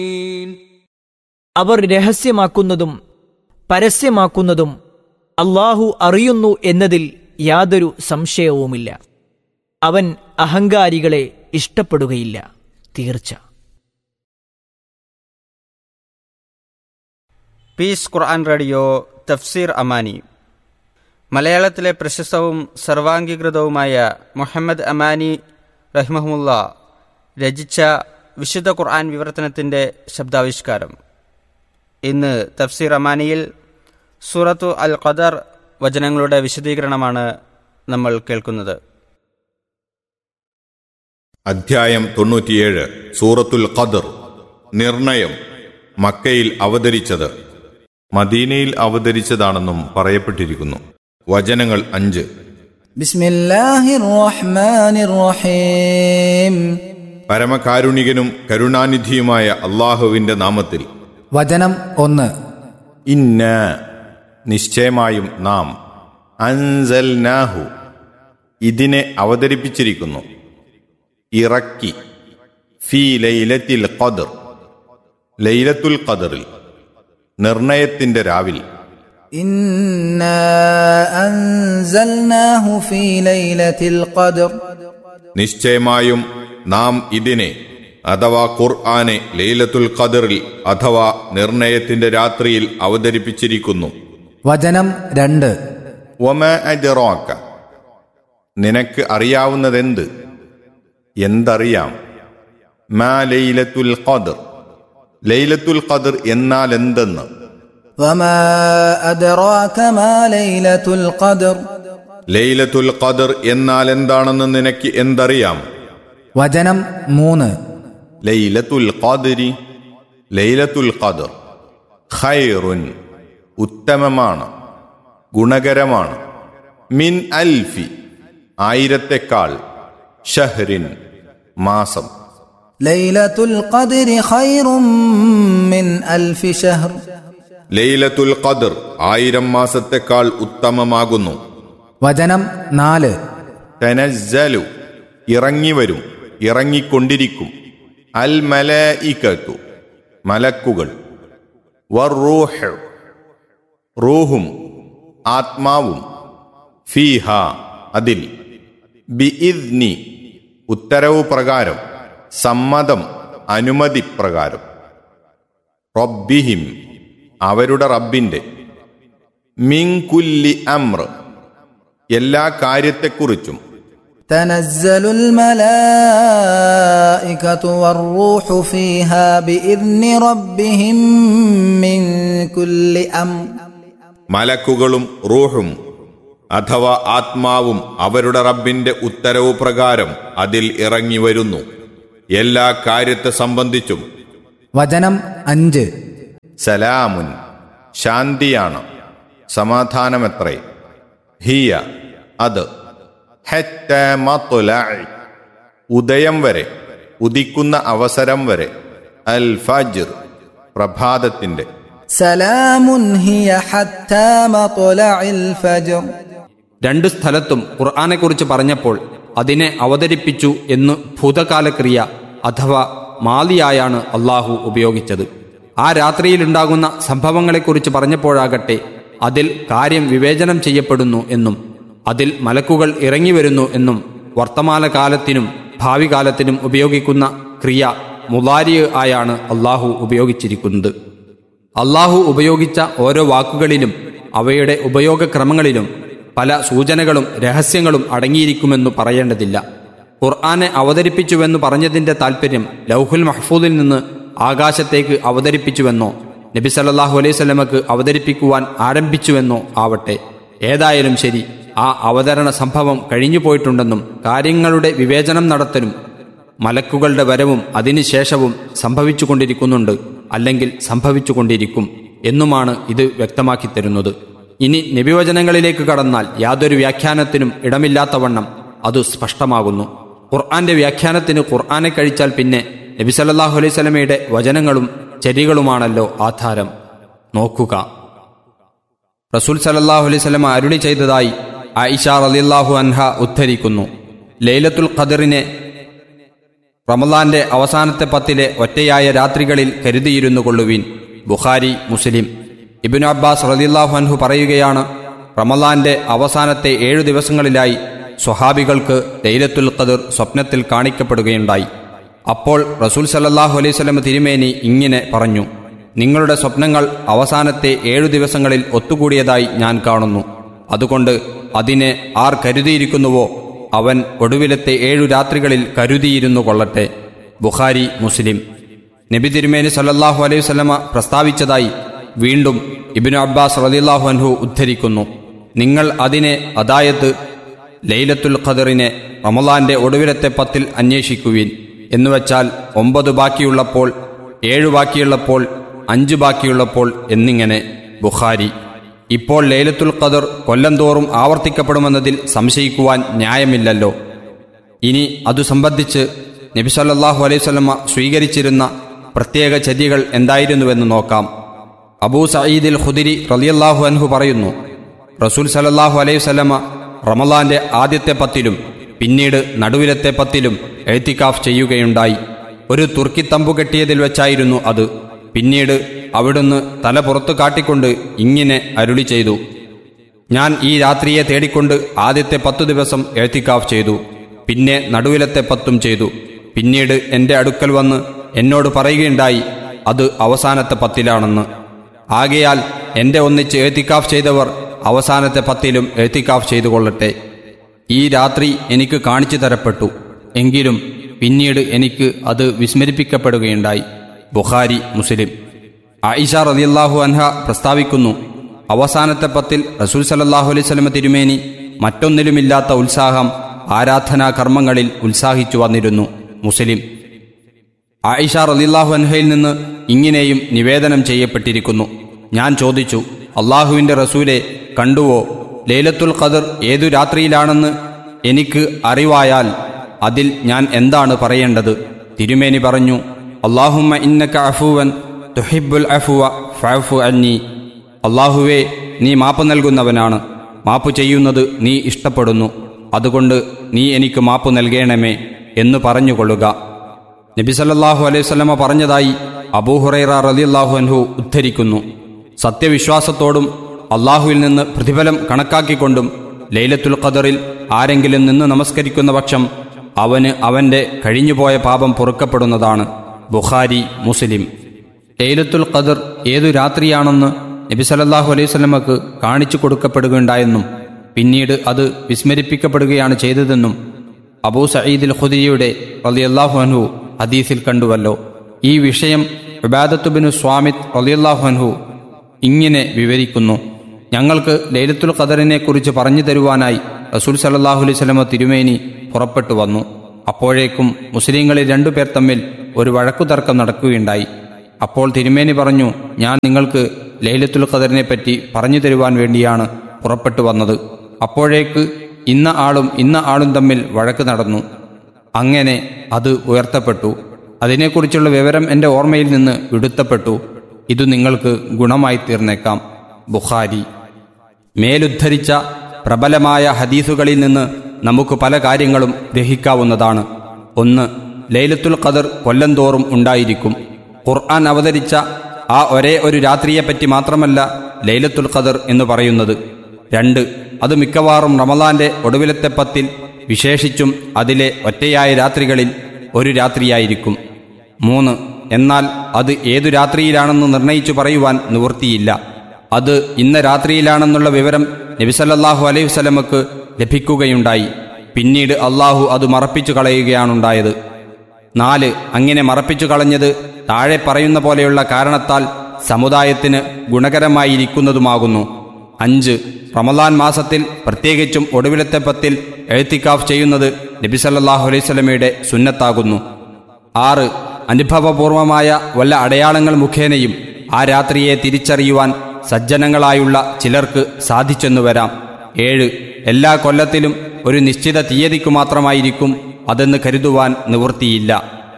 അവർ രഹസ്യമാക്കുന്നതും പരസ്യമാക്കുന്നതും അള്ളാഹു അറിയുന്നു എന്നതിൽ യാതൊരു സംശയവുമില്ല അവൻ അഹങ്കാരികളെ ഇഷ്ടപ്പെടുകയില്ല തീർച്ച പീസ് ഖുർആൻ റേഡിയോ തഫ്സീർ അമാനി മലയാളത്തിലെ പ്രശസ്തവും സർവാംഗീകൃതവുമായ മുഹമ്മദ് അമാനി റഹ്മഹമുല്ല രചിച്ച വിശുദ്ധ ഖുർആൻ വിവർത്തനത്തിൻ്റെ ശബ്ദാവിഷ്കാരം ഇന്ന് തഫ്സീർ അമാനിയിൽ സൂറത്തു അൽ ഖദർ വചനങ്ങളുടെ വിശദീകരണമാണ് നമ്മൾ കേൾക്കുന്നത് അധ്യായം തൊണ്ണൂറ്റിയേഴ് സൂറത്തുൽ ഖദർ നിർണയം മക്കയിൽ അവതരിച്ചത് മദീനയിൽ അവതരിച്ചതാണെന്നും പറയപ്പെട്ടിരിക്കുന്നു വചനങ്ങൾ അഞ്ച് بسم الله الرحمن الرحيم പരമകാരുണികനും കരുണാനിധിയുമായ അള്ളാഹുവിന്റെ നാമത്തിൽ വചനം ഒന്ന് ഇന്ന നിശ്ചയമായും നാം അൻസൽനാഹു ഇതിനെ അവതരിപ്പിച്ചിരിക്കുന്നു ഇറക്കി ഫി ലൈലത്തിൽ ഖദർ ലൈലത്തുൽ ഖദറിൽ നിർണയത്തിന്റെ രാവിൽ إنا أنزلناه في ليلة القدر നിശ്ചയമായും നാം ഇതിനെ അഥവാ ഖുർആനെ ലൈലത്തുൽ ഖദറിൽ അഥവാ നിർണയത്തിന്റെ രാത്രിയിൽ അവതരിപ്പിച്ചിരിക്കുന്നു വചനം രണ്ട് ഒമ അജറോക്ക നിനക്ക് അറിയാവുന്നതെന്ത് എന്തറിയാം മാ ലൈലത്തുൽ ഖദർ ലൈലത്തുൽ ഖദർ എന്നാൽ എന്തെന്ന് وما أدراك ما ليلة القدر ലൈലത്തുൽ ഖദർ എന്നാൽ എന്താണെന്ന് നിനക്ക് എന്തറിയാം വചനം മൂന്ന് ലൈലത്തുൽ ഖദരി ലൈലത്തുൽ ഖദർ ഖൈറുൻ ഉത്തമമാണ് ഗുണകരമാണ് മിൻ അൽഫി ആയിരത്തെക്കാൾ ഷഹ്റിൻ മാസം ليلة القدر خير من ألف شهر ലൈലത്തുൽ ഖദർ ആയിരം മാസത്തെക്കാൾ ഉത്തമമാകുന്നു വചനം നാല് തനസ്സലു ഇറങ്ങിവരും ഇറങ്ങിക്കൊണ്ടിരിക്കും അൽ മലഇകത്തു മലക്കുകൾ വറൂഹ് റൂഹും ആത്മാവും ഫീഹ അതിൽ ബിഇദ്നി ഉത്തരവ് പ്രകാരം സമ്മതം അനുമതി പ്രകാരം റബ്ബിഹിം അവരുടെ റബ്ബിന്റെ മിങ്കുല്ലി അമ്ര എല്ലാ കാര്യത്തെക്കുറിച്ചും تنزل الملائكة والروح فيها بإذن ربهم من كل أمر മലക്കുകളും റൂഹും അഥവാ ആത്മാവും അവരുടെ റബ്ബിന്റെ ഉത്തരവ് പ്രകാരം അതിൽ ഇറങ്ങി വരുന്നു എല്ലാ കാര്യത്തെ സംബന്ധിച്ചും വചനം അഞ്ച് സലാമുൻ ശാന്തിയാണ് സമാധാനമെത്രേ ഹിയ അത് ഹത്ത മത്ലഅ്. ഉദയം വരെ ഉദിക്കുന്ന അവസരം വരെ അൽ ഫജ്ർ പ്രഭാതത്തിന്റെ سلام هي حتى مطلع الفجر രണ്ട് സ്ഥലത്തും ഖുർആാനെക്കുറിച്ച് പറഞ്ഞപ്പോൾ അതിനെ അവതരിപ്പിച്ചു എന്ന് ഭൂതകാലക്രിയ അഥവാ മാലിയായാണ് അള്ളാഹു ഉപയോഗിച്ചത് ആ രാത്രിയിലുണ്ടാകുന്ന സംഭവങ്ങളെക്കുറിച്ച് പറഞ്ഞപ്പോഴാകട്ടെ അതിൽ കാര്യം വിവേചനം ചെയ്യപ്പെടുന്നു എന്നും അതിൽ മലക്കുകൾ ഇറങ്ങിവരുന്നു എന്നും വർത്തമാനകാലത്തിനും ഭാവി കാലത്തിനും ഉപയോഗിക്കുന്ന ക്രിയ മുലാരിയ ആയാണ് അള്ളാഹു ഉപയോഗിച്ചിരിക്കുന്നത് അള്ളാഹു ഉപയോഗിച്ച ഓരോ വാക്കുകളിലും അവയുടെ ഉപയോഗക്രമങ്ങളിലും പല സൂചനകളും രഹസ്യങ്ങളും അടങ്ങിയിരിക്കുമെന്ന് പറയേണ്ടതില്ല ഖുർആനെ അവതരിപ്പിച്ചുവെന്ന് പറഞ്ഞതിന്റെ താൽപ്പര്യം ലൗഹുൽ മഹ്ഫൂദിൽ നിന്ന് ആകാശത്തേക്ക് അവതരിപ്പിച്ചുവെന്നോ നബി സല്ലല്ലാഹു അലൈഹി സ്വലമക്ക് അവതരിപ്പിക്കുവാൻ ആരംഭിച്ചുവെന്നോ ആവട്ടെ ഏതായാലും ശരി ആ അവതരണ സംഭവം കഴിഞ്ഞുപോയിട്ടുണ്ടെന്നും കാര്യങ്ങളുടെ വിവേചനം നടത്തലും മലക്കുകളുടെ വരവും അതിനുശേഷവും സംഭവിച്ചുകൊണ്ടിരിക്കുന്നുണ്ട് അല്ലെങ്കിൽ സംഭവിച്ചുകൊണ്ടിരിക്കും എന്നുമാണ് ഇത് വ്യക്തമാക്കി തരുന്നത് ഇനി നബിവചനങ്ങളിലേക്ക് കടന്നാൽ യാതൊരു വ്യാഖ്യാനത്തിനും ഇടമില്ലാത്തവണ്ണം അത് സ്പഷ്ടമാകുന്നു ഖുർആന്റെ വ്യാഖ്യാനത്തിന് ഖുർആനെ കഴിച്ചാൽ പിന്നെ നബി സല്ലല്ലാഹു അലൈഹി സ്വലമയുടെ വചനങ്ങളും ചര്യകളുമാണല്ലോ ആധാരം നോക്കുക റസൂൽ സലല്ലാഹു അലൈഹി സ്വലം അരുളി ചെയ്തതായി ആയിഷ റളിയല്ലാഹു അൻഹ ഉദ്ധരിക്കുന്നു ലൈലത്തുൽ ഖദറിനെ റമലാന്റെ അവസാനത്തെ പത്തിലെ ഒറ്റയായ രാത്രികളിൽ കരുതിയിരുന്നു കൊള്ളുവീൻ ബുഖാരി മുസ്ലിം ഇബിനു അബ്ബാസ് റലില്ലാഹു അൻഹു പറയുകയാണ് റമലാന്റെ അവസാനത്തെ ഏഴു ദിവസങ്ങളിലായി സ്വഹാബികൾക്ക് ലൈലത്തുൽ ഖദർ സ്വപ്നത്തിൽ കാണിക്കപ്പെടുകയുണ്ടായി അപ്പോൾ റസൂൽ സല്ലല്ലാഹു അലൈഹി സ്വലം തിരുമേനി ഇങ്ങനെ പറഞ്ഞു നിങ്ങളുടെ സ്വപ്നങ്ങൾ അവസാനത്തെ ഏഴു ദിവസങ്ങളിൽ ഒത്തുകൂടിയതായി ഞാൻ കാണുന്നു അതുകൊണ്ട് അതിനെ ആർ കരുതിയിരിക്കുന്നുവോ അവൻ ഒടുവിലത്തെ ഏഴു രാത്രികളിൽ കരുതിയിരുന്നു കൊള്ളട്ടെ ബുഖാരി മുസ്ലിം നബി തിരുമേനി സല്ലല്ലാഹു അലൈഹി വസല്ലമ പ്രസ്താവിച്ചതായി വീണ്ടും ഇബ്നു അബ്ബാസ് റളിയല്ലാഹു അൻഹു ഉദ്ധരിക്കുന്നു നിങ്ങൾ അതിനെ അതായത് ലൈലത്തുൽ ഖദറിനെ റമലാന്റെ ഒടുവിലത്തെ പത്തിൽ അന്വേഷിക്കുവിൻ എന്നുവച്ചാൽ ഒമ്പത് ബാക്കിയുള്ളപ്പോൾ ഏഴു ബാക്കിയുള്ളപ്പോൾ അഞ്ച് ബാക്കിയുള്ളപ്പോൾ എന്നിങ്ങനെ ബുഖാരി ഇപ്പോൾ ലൈലത്തുൽ ഖദർ കൊല്ലം തോറും ആവർത്തിക്കപ്പെടുമെന്നതിൽ സംശയിക്കുവാൻ ന്യായമില്ലല്ലോ ഇനി അതു സംബന്ധിച്ച് നബി സല്ലല്ലാഹു അലൈഹി വസല്ലമ സ്വീകരിച്ചിരുന്ന പ്രത്യേക ചര്യകൾ എന്തായിരുന്നുവെന്ന് നോക്കാം അബൂ സഈദിൽ ഖുദിരി റളിയല്ലാഹു അൻഹു പറയുന്നു റസൂൽ സല്ലല്ലാഹു അലൈഹി വസല്ലമ റമളാന്റെ ആദ്യത്തെ പത്തിലും പിന്നീട് നടുവിലത്തെ പത്തിലും എഴുത്തിക്കാഫ് ചെയ്യുകയുണ്ടായി ഒരു തുർക്കി തമ്പു കെട്ടിയതിൽ വെച്ചായിരുന്നു അത് പിന്നീട് അവിടുന്ന് തല പുറത്തു കാട്ടിക്കൊണ്ട് ഇങ്ങനെ അരുളി ചെയ്തു ഞാൻ ഈ രാത്രിയെ തേടിക്കൊണ്ട് ആദ്യത്തെ പത്തു ദിവസം എഴുത്തിക്കാഫ് ചെയ്തു പിന്നെ നടുവിലത്തെ പത്തും ചെയ്തു പിന്നീട് എൻ്റെ അടുക്കൽ വന്ന് എന്നോട് പറയുകയുണ്ടായി അത് അവസാനത്തെ പത്തിലാണെന്ന് ആകയാൽ എൻ്റെ ഒന്നിച്ച് എഴുത്തിക്കാഫ് ചെയ്തവർ അവസാനത്തെ പത്തിലും എഴുത്തിക്കാഫ് ചെയ്തു കൊള്ളട്ടെ ഈ രാത്രി എനിക്ക് കാണിച്ചു തരപ്പെട്ടു എങ്കിലും പിന്നീട് എനിക്ക് അത് വിസ്മരിപ്പിക്കപ്പെടുകയുണ്ടായി ബുഖാരി മുസ്ലിം ആയിഷ റളിയല്ലാഹു അൻഹ പ്രസ്താവിക്കുന്നു അവസാനത്തെ പത്തിൽ റസൂൽ സല്ലല്ലാഹു അലൈഹി സ്വലമ തിരുമേനി മറ്റൊന്നിലുമില്ലാത്ത ഉത്സാഹം ആരാധനാ കർമ്മങ്ങളിൽ ഉത്സാഹിച്ചു വന്നിരുന്നു മുസ്ലിം ആയിഷ റളിയല്ലാഹു അൻഹയിൽ നിന്ന് ഇങ്ങനെയും നിവേദനം ചെയ്യപ്പെട്ടിരിക്കുന്നു ഞാൻ ചോദിച്ചു അള്ളാഹുവിൻ്റെ റസൂലെ കണ്ടുവോ ലൈലത്തുൽ ഖദർ ഏതു രാത്രിയിലാണെന്ന് എനിക്ക് അറിവായാൽ അതിൽ ഞാൻ എന്താണ് പറയേണ്ടത് തിരുമേനി പറഞ്ഞു അള്ളാഹുമ്മ ഇന്നക അഫുവൻ തുഹിബുൽ അഫുവ ഫഅഫു അന്നി അള്ളാഹുവേ നീ മാപ്പ് നൽകുന്നവനാണ് മാപ്പ് ചെയ്യുന്നത് നീ ഇഷ്ടപ്പെടുന്നു അതുകൊണ്ട് നീ എനിക്ക് മാപ്പ് നൽകണമേ എന്ന് പറഞ്ഞുകൊള്ളുക നബി സല്ലല്ലാഹു അലൈഹി വസല്ലമ പറഞ്ഞതായി അബൂഹുറൈറ റളിയല്ലാഹു അൻഹു ഉദ്ധരിക്കുന്നു സത്യവിശ്വാസത്തോടും അള്ളാഹുവിൽ നിന്ന് പ്രതിഫലം കണക്കാക്കിക്കൊണ്ടും ലൈലത്തുൽ ഖദറിൽ ആരെങ്കിലും നിന്ന് നമസ്കരിക്കുന്ന പക്ഷം അവന് അവന്റെ കഴിഞ്ഞുപോയ പാപം പൊറുക്കപ്പെടുന്നതാണ് ബുഖാരി മുസ്ലിം ലൈലത്തുൽ ഖദർ ഏതു രാത്രിയാണെന്ന് നബി സല്ലല്ലാഹു അലൈഹി വസല്ലമക്ക് കാണിച്ചു കൊടുക്കപ്പെടുകയുണ്ടായെന്നും പിന്നീട് അത് വിസ്മരിപ്പിക്കപ്പെടുകയാണ് ചെയ്തതെന്നും അബൂ സഈദുൽ ഖുദിരിയുടെ റളിയല്ലാഹു അൻഹു ഹദീസിൽ കണ്ടുവല്ലോ ഈ വിഷയം ഇബാദത്തുബിനു സ്വാമിത് റളിയല്ലാഹു അൻഹു ഇങ്ങനെ വിവരിക്കുന്നു ഞങ്ങൾക്ക് ലൈലത്തുൽ ഖദറിനെ കുറിച്ച് പറഞ്ഞു തരുവാനായി റസൂൽ സല്ലല്ലാഹു അലൈഹി വസല്ലമ തിരുമേനി പുറപ്പെട്ടു വന്നു അപ്പോഴേക്കും മുസ്ലിങ്ങളിൽ രണ്ടുപേർ തമ്മിൽ ഒരു വഴക്കുതർക്കം നടക്കുകയുണ്ടായി അപ്പോൾ തിരുമേനി പറഞ്ഞു ഞാൻ നിങ്ങൾക്ക് ലൈലത്തുൽ ഖദറിനെ പറ്റി പറഞ്ഞു തരുവാൻ വേണ്ടിയാണ് പുറപ്പെട്ടു വന്നത് അപ്പോഴേക്ക് ഇന്ന ആളും ഇന്ന ആളും തമ്മിൽ വഴക്ക് നടന്നു അങ്ങനെ അത് ഉയർത്തപ്പെട്ടു അതിനെക്കുറിച്ചുള്ള വിവരം എൻ്റെ ഓർമ്മയിൽ നിന്ന് വിടുത്തപ്പെട്ടു ഇത് നിങ്ങൾക്ക് ഗുണമായി തീർന്നേക്കാം ബുഖാരി മേലുദ്ധരിച്ച പ്രബലമായ ഹദീസുകളിൽ നിന്ന് നമുക്ക് പല കാര്യങ്ങളും ഗ്രഹിക്കാവുന്നതാണ് ഒന്ന് ലൈലത്തുൽ ഖദർ കൊല്ലം തോറും ഉണ്ടായിരിക്കും ഖുർആൻ അവതരിച്ച ആ ഒരേ ഒരു രാത്രിയെപ്പറ്റി മാത്രമല്ല ലൈലത്തുൽ ഖദർ എന്ന് പറയുന്നത് രണ്ട് അത് മിക്കവാറും റമദാന്റെ ഒടുവിലത്തെ പത്തിൽ വിശേഷിച്ചും അതിലെ ഒറ്റയായ രാത്രികളിൽ ഒരു രാത്രിയായിരിക്കും മൂന്ന് എന്നാൽ അത് ഏതു രാത്രിയിലാണെന്ന് നിർണയിച്ചു പറയുവാൻ നിവൃത്തിയില്ല അത് ഇന്ന രാത്രിയിലാണെന്നുള്ള വിവരം നബിസല്ലാഹു അലൈഹി വസല്ലമക്ക് ലഭിക്കുകയുണ്ടായി പിന്നീട് അള്ളാഹു അത് മറപ്പിച്ചു കളയുകയാണുണ്ടായത് നാല് അങ്ങനെ മറപ്പിച്ചു കളഞ്ഞത് താഴെ പറയുന്ന പോലെയുള്ള കാരണത്താൽ സമുദായത്തിന് ഗുണകരമായിരിക്കുന്നതുമാകുന്നു അഞ്ച് റമദാൻ മാസത്തിൽ പ്രത്യേകിച്ചും ഒടുവിലത്തെ പത്തിൽ എഴുത്തിക്കാഫ് ചെയ്യുന്നത് നബിസല്ലാഹു അലൈഹി സ്വലമയുടെ സുന്നത്താകുന്നു ആറ് അനുഭവപൂർവമായ വല്ല അടയാളങ്ങൾ മുഖേനയും ആ രാത്രിയെ തിരിച്ചറിയുവാൻ സജ്ജനങ്ങളായുള്ള ചിലർക്ക് സാധിച്ചെന്നു വരാം ഏഴ് എല്ലാ കൊല്ലത്തിലും ഒരു നിശ്ചിത തീയതിക്കു മാത്രമായിരിക്കും അതെന്ന് കരുതുവാൻ നിവൃത്തിയില്ല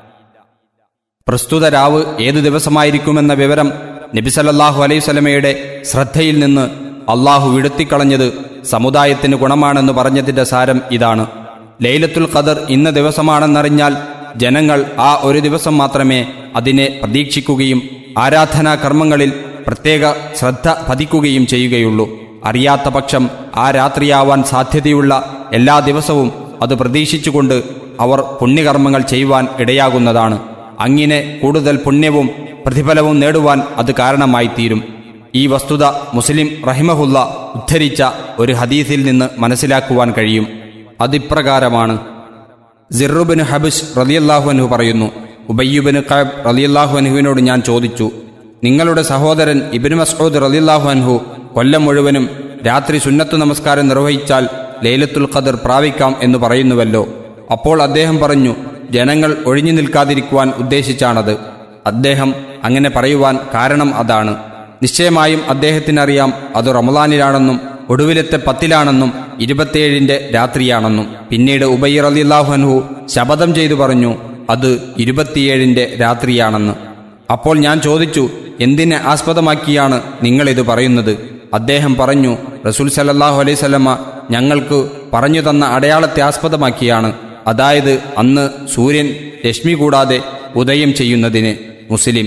പ്രസ്തുത രാവ് ഏതു ദിവസമായിരിക്കുമെന്ന വിവരം നബിസല്ലാഹു അലൈഹി സ്വലമയുടെ ശ്രദ്ധയിൽ നിന്ന് അള്ളാഹു വിടുത്തിക്കളഞ്ഞത് സമുദായത്തിന് ഗുണമാണെന്ന് പറഞ്ഞതിന്റെ സാരം ഇതാണ് ലൈലത്തുൽ ഖദർ ഇന്ന ദിവസമാണെന്നറിഞ്ഞാൽ ജനങ്ങൾ ആ ഒരു ദിവസം മാത്രമേ അതിനെ പ്രതീക്ഷിക്കുകയും ആരാധനാ കർമ്മങ്ങളിൽ പ്രത്യേക ശ്രദ്ധ പതിക്കുകയും ചെയ്യുകയുള്ളൂ അറിയാത്ത പക്ഷം ആ രാത്രിയാവാൻ സാധ്യതയുള്ള എല്ലാ ദിവസവും അത് പ്രതീക്ഷിച്ചുകൊണ്ട് അവർ പുണ്യകർമ്മങ്ങൾ ചെയ്യുവാൻ ഇടയാകുന്നതാണ് അങ്ങിനെ കൂടുതൽ പുണ്യവും പ്രതിഫലവും നേടുവാൻ അത് കാരണമായി തീരും ഈ വസ്തുത മുസ്ലിം റഹിമഹുല്ല ഉദ്ധരിച്ച ഒരു ഹദീസിൽ നിന്ന് മനസ്സിലാക്കുവാൻ കഴിയും അതിപ്രകാരമാണ് സിറുബിന് ഹബിഷ് റലിയല്ലാഹു അൻഹു പറയുന്നു ഉബയ്യുബിന് കബ് റലിയല്ലാഹു അൻഹുവിനോട് ഞാൻ ചോദിച്ചു നിങ്ങളുടെ സഹോദരൻ ഇബിന് മസ്ഊദ് റലിയല്ലാഹു അൻഹു കൊല്ലം മുഴുവനും രാത്രി സുന്നത്തു നമസ്കാരം നിർവഹിച്ചാൽ ലൈലത്തുൽ ഖദർ പ്രാപിക്കാം എന്ന് പറയുന്നുവല്ലോ അപ്പോൾ അദ്ദേഹം പറഞ്ഞു ജനങ്ങൾ ഒഴിഞ്ഞു നിൽക്കാതിരിക്കുവാൻ ഉദ്ദേശിച്ചാണത് അദ്ദേഹം അങ്ങനെ പറയുവാൻ കാരണം അതാണ് നിശ്ചയമായും അദ്ദേഹത്തിനറിയാം അത് റമദാനിലാണെന്നും ഒടുവിലത്തെ പത്തിലാണെന്നും ഇരുപത്തിയേഴിന്റെ രാത്രിയാണെന്നും പിന്നീട് ഉബൈർ അലില്ലാഹു അൻഹു ശപഥം ചെയ്തു പറഞ്ഞു അത് ഇരുപത്തിയേഴിന്റെ രാത്രിയാണെന്ന് അപ്പോൾ ഞാൻ ചോദിച്ചു എന്തിനെ ആസ്പദമാക്കിയാണ് നിങ്ങളിത് പറയുന്നത് അദ്ദേഹം പറഞ്ഞു റസൂൽ സലല്ലാഹു അലൈവല്ലമ്മ ഞങ്ങൾക്ക് പറഞ്ഞു തന്ന അടയാളത്തെ ആസ്പദമാക്കിയാണ് അതായത് അന്ന് സൂര്യൻ രശ്മി കൂടാതെ ഉദയം ചെയ്യുന്നതിന് മുസ്ലിം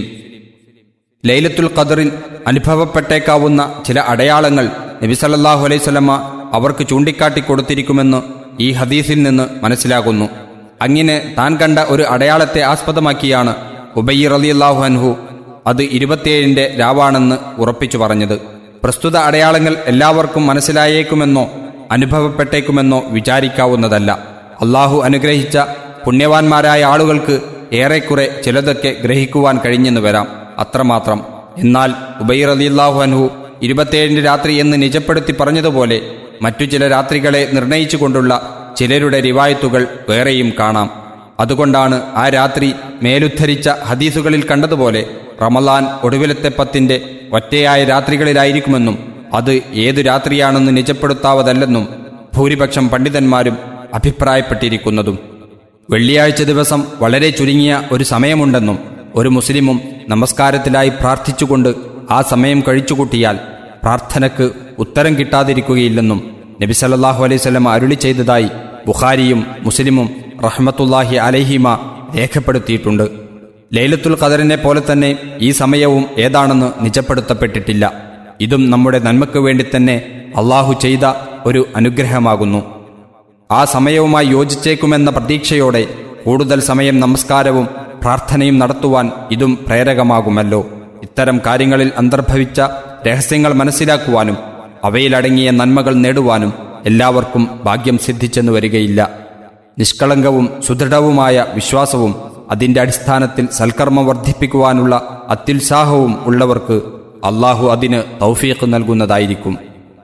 ലൈലത്തുൽ ഖദറിൽ അനുഭവപ്പെട്ടേക്കാവുന്ന ചില അടയാളങ്ങൾ നബി സല്ലല്ലാഹു അലൈഹി സ്വലമ അവർക്ക് ചൂണ്ടിക്കാട്ടി കൊടുത്തിരിക്കുമെന്ന് ഈ ഹദീസിൽ നിന്ന് മനസ്സിലാകുന്നു അങ്ങനെ താൻ കണ്ട ഒരു അടയാളത്തെ ആസ്പദമാക്കിയാണ് ഉബയ്യർ അലി അള്ളാഹു അൻഹു അത് ഇരുപത്തിയേഴിന്റെ രാവാണെന്ന് ഉറപ്പിച്ചു പറഞ്ഞത് പ്രസ്തുത അടയാളങ്ങൾ എല്ലാവർക്കും മനസ്സിലായേക്കുമെന്നോ അനുഭവപ്പെട്ടേക്കുമെന്നോ വിചാരിക്കാവുന്നതല്ല അള്ളാഹു അനുഗ്രഹിച്ച പുണ്യവാന്മാരായ ആളുകൾക്ക് ഏറെക്കുറെ ചിലതൊക്കെ ഗ്രഹിക്കുവാൻ കഴിഞ്ഞെന്ന് വരാം അത്രമാത്രം എന്നാൽ ഉബൈർ അലിയല്ലാഹു അൻഹു ഇരുപത്തിയേഴിന്റെ രാത്രി എന്ന് നിജപ്പെടുത്തി പറഞ്ഞതുപോലെ മറ്റു ചില രാത്രികളെ നിർണയിച്ചുകൊണ്ടുള്ള ചിലരുടെ റിവായത്തുകൾ വേറെയും കാണാം അതുകൊണ്ടാണ് ആ രാത്രി മേലുദ്ധരിച്ച ഹദീസുകളിൽ കണ്ടതുപോലെ റമലാൻ ഒടുവിലത്തെ പത്തിന്റെ ഒറ്റയായ രാത്രികളിലായിരിക്കുമെന്നും അത് ഏതു രാത്രിയാണെന്ന് നിജപ്പെടുത്താവതല്ലെന്നും ഭൂരിപക്ഷം പണ്ഡിതന്മാരും അഭിപ്രായപ്പെട്ടിരിക്കുന്നതും വെള്ളിയാഴ്ച ദിവസം വളരെ ചുരുങ്ങിയ ഒരു സമയമുണ്ടെന്നും ഒരു മുസ്ലിമും നമസ്കാരത്തിലായി പ്രാർത്ഥിച്ചുകൊണ്ട് ആ സമയം കഴിച്ചുകൂട്ടിയാൽ പ്രാർത്ഥനയ്ക്ക് ഉത്തരം കിട്ടാതിരിക്കുകയില്ലെന്നും നബി സല്ലല്ലാഹു അലൈഹി വസല്ലം അരുളി ചെയ്തതായി ബുഖാരിയും മുസ്ലിമും റഹ്മത്തുല്ലാഹി അലഹിമ രേഖപ്പെടുത്തിയിട്ടുണ്ട് ലൈലത്തുൽ ഖദറിനെ പോലെ തന്നെ ഈ സമയവും ഏതാണെന്ന് നിജപ്പെടുത്തപ്പെട്ടിട്ടില്ല ഇതും നമ്മുടെ നന്മയ്ക്ക് വേണ്ടി തന്നെ അള്ളാഹു ചെയ്ത ഒരു അനുഗ്രഹമാകുന്നു ആ സമയവുമായി യോജിച്ചേക്കുമെന്ന പ്രതീക്ഷയോടെ കൂടുതൽ സമയം നമസ്കാരവും പ്രാർത്ഥനയും നടത്തുവാൻ ഇതും പ്രേരകമാകുമല്ലോ ഇത്തരം കാര്യങ്ങളിൽ അന്തർഭവിച്ച രഹസ്യങ്ങൾ മനസ്സിലാക്കുവാനും അവയിലടങ്ങിയ നന്മകൾ നേടുവാനും എല്ലാവർക്കും ഭാഗ്യം സിദ്ധിച്ചെന്നു വരികയില്ല നിഷ്കളങ്കവും സുദൃഢവുമായ വിശ്വാസവും അതിന്റെ അടിസ്ഥാനത്തിൽ സൽക്കർമ്മം വർദ്ധിപ്പിക്കുവാനുള്ള അത്യുത്സാഹവും ഉള്ളവർക്ക് അള്ളാഹു അതിന് തൗഫീഖ് നൽകുന്നതായിരിക്കും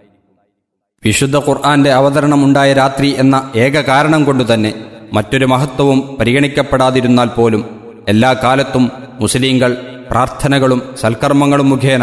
വിശുദ്ധ ഖുർആന്റെ അവതരണമുണ്ടായ രാത്രി എന്ന ഏക കാരണം കൊണ്ടുതന്നെ മറ്റൊരു മഹത്വവും പരിഗണിക്കപ്പെടാതിരുന്നാൽ പോലും എല്ലാ കാലത്തും മുസ്ലിങ്ങൾ പ്രാർത്ഥനകളും സൽക്കർമ്മങ്ങളും മുഖേന